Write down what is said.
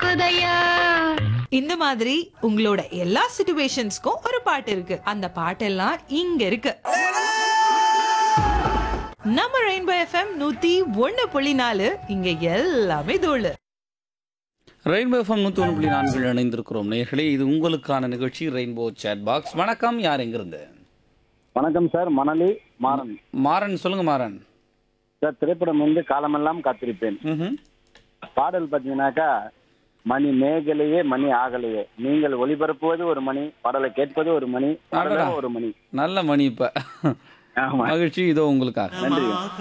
கேக்குதையா இந்த மாதிரி உங்களோட எல்லா சிச்சுவேஷன்ஸ்க்கும் ஒரு பாட்டு இருக்கு அந்த பாட்டெல்லாம் இங்க இருக்கு நம்ம ரெயின்போ எஃப்எம் நூத்தி ஒண்ணு புள்ளி நாலு இங்க எல்லாமே தோழு ரெயின்போ எஃப்எம் நூற்றி ஒன்று புள்ளி நான்கில் இணைந்திருக்கிறோம் நேர்களே இது உங்களுக்கான நிகழ்ச்சி ரெயின்போ சேட் பாக்ஸ் வணக்கம் யார் எங்கிருந்து வணக்கம் சார் மணலி மாறன் மாறன் சொல்லுங்க மாறன் சார் திரைப்படம் வந்து காலமெல்லாம் காத்திருப்பேன் ம்ஹும். பாடல் பார்த்தீங்கன்னாக்கா மணி மேகலையே மணி ஆகலையே நீங்கள் ஒளிபரப்புவது ஒரு மணி பாடலை கேட்பது ஒரு மணி பாடலே அடடா. ஒரு மணி நல்ல மணி இப்ப ஆமா மகிழ்ச்சி இதோ உங்களுக்காக நன்றி